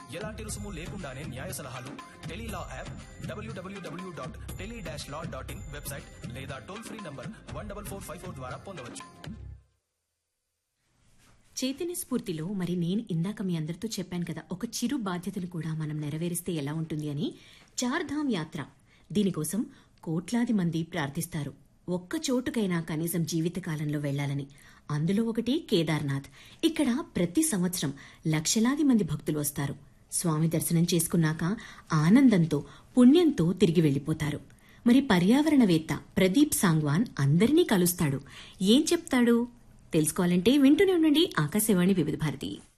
ఎలాంటి రుసుము లేకుండానే న్యాయ సలహాలు tele law app W W W dot tele dash law dot in website లేదా toll free number one double four five four ద్వారా పొందవచ్చు చైతన్య స్ఫూర్తిలో మరి నేను ఇందాక మీ అందరితో చెప్పాను కదా ఒక చిరు బాధ్యతను కూడా మనం నెరవేరిస్తే ఎలా ఉంటుంది అని చార్ధామ్ యాత్ర దీనికోసం కోట్లాది మంది ప్రార్థిస్తారు ఒక్క చోటుకైనా కనీసం జీవితకాలంలో వెళ్లాలని అందులో ఒకటి కేదార్నాథ్ ఇక్కడ ప్రతి సంవత్సరం లక్షలాది మంది భక్తులు వస్తారు స్వామి దర్శనం చేసుకున్నాక ఆనందంతో పుణ్యంతో తిరిగి వెళ్లిపోతారు మరి పర్యావరణవేత్త ప్రదీప్ సాంగ్వాన్ అందరినీ కలుస్తాడు ఏం చెప్తాడు తెలుసుకోవాలంటే వింటూనే ఉండండి ఆకాశవాణి వివిధ భారతి